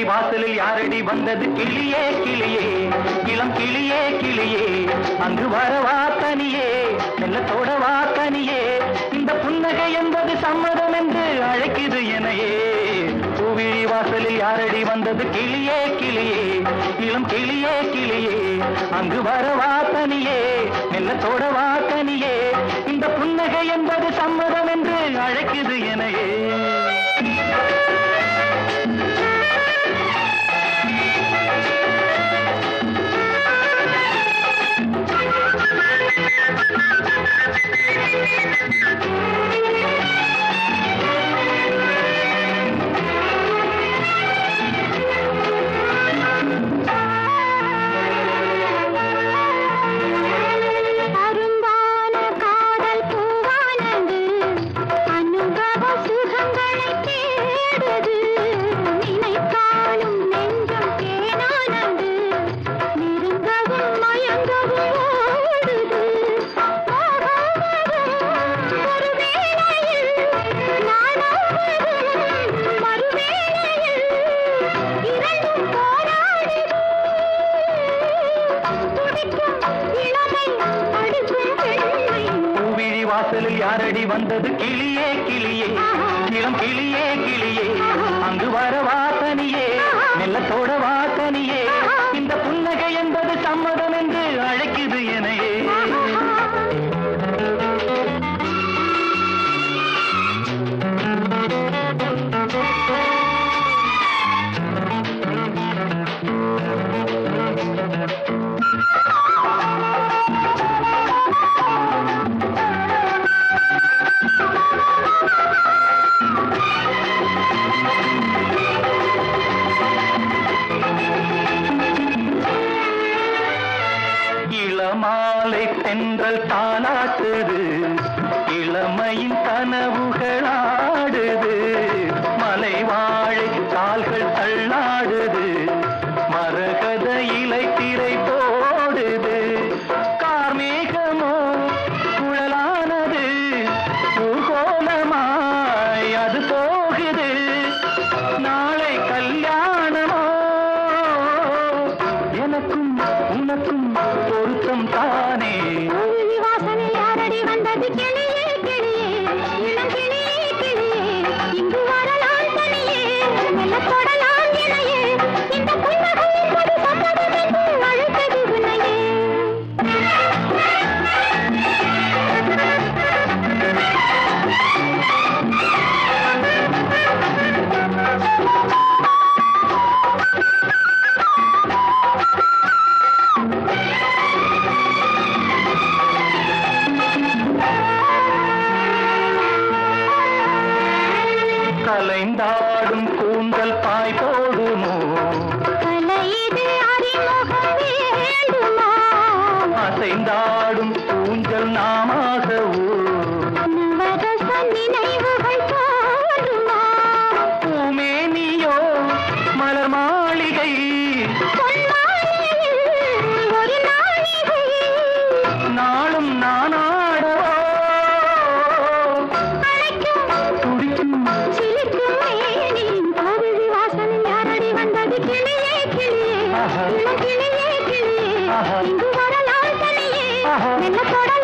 வாசலில் யாரடி வந்தது கிளியே கிளியே இளம் கிளியே கிளியே அங்கு வரவா தனியே மெல்லத்தோட வா தனியே இந்த புன்னகை என்பது சம்மதம் என்று அழைக்குது எனையே பூவிழி வாசலில் யாரடி வந்தது கிளியே கிளியே இளம் கிளியே கிளியே அங்கு வரவா தனியே மெல்லத்தோட வா தனியே இந்த புன்னகை என்பது சம்மதம் என்று அழைக்குது எனையே அரும்பான காதல் பூவானது அனுபவ சுகங்களை தேடுது நினைத்தாலும் நெஞ்சம் தேனானது நெருங்கவும் மயங்கவும் ஓடுது போகாததும் ஒரு வேளையில் நானாவதும் மறுவேளையில் இரண்டும் போராடுது துடிக்கும் இளமை அடுக்கும் பெண்மை பூவிழி வாசலில் யாரடி வந்தது கிளியே கிளியே இளம் கிளியே கிளியே அங்கு வர வாசனியே மெல்லத்தோட வாசனியே இந்த புன்னகை என்பது சம்மதம் என்று அழைக்குது எனையே இளமாலை தென்றல் தாளாட்டுது இளமையின் கனவுகளாடுது மலை வாழை கால்கள் தள்ளாடுது மரகத இலை திரை போடுது கார்மேகமோ குழலானது ஊர்கோலமாய் அது போகுது நாளை கல்யாணமோ எனக்கும் உனக்கும் பொருத்தம் தானே பூவிழி வாசலில் யாரடி வந்தது கிளியே கிளியே இளம் கிளியே கிளியே இங்கு வரலாம் தனியே மெல்லத் தொடலாம் இணையே இந்த புன்னகை என்பது சம்மதம் என்று அழைத்தது உன்னையே கலைந்தாடும் கூந்தல் பாய் போடுமோ கலையிது அறிமுகம் வேண்டுமா அசைந்தாடும் ஊஞ்சல் நாமாகவோ நவரச நினைவுகள் தோன்றுமா பூமேனியோ மலர் மாளிகை பொன்மாலையில் ஒரு நாழிகை நாளும் நானாடவோ அழைக்கும் துடிக்கும் சிலிர்க்கும் மேனி கோவிலி வாசலில் யாரடி வந்தது கிளியே கிளியே ஆஹா. இளம் கிளியே கிளியே ஆஹா. இங்கு வரலாம் தனியே ஆஹா. மெல்ல தொட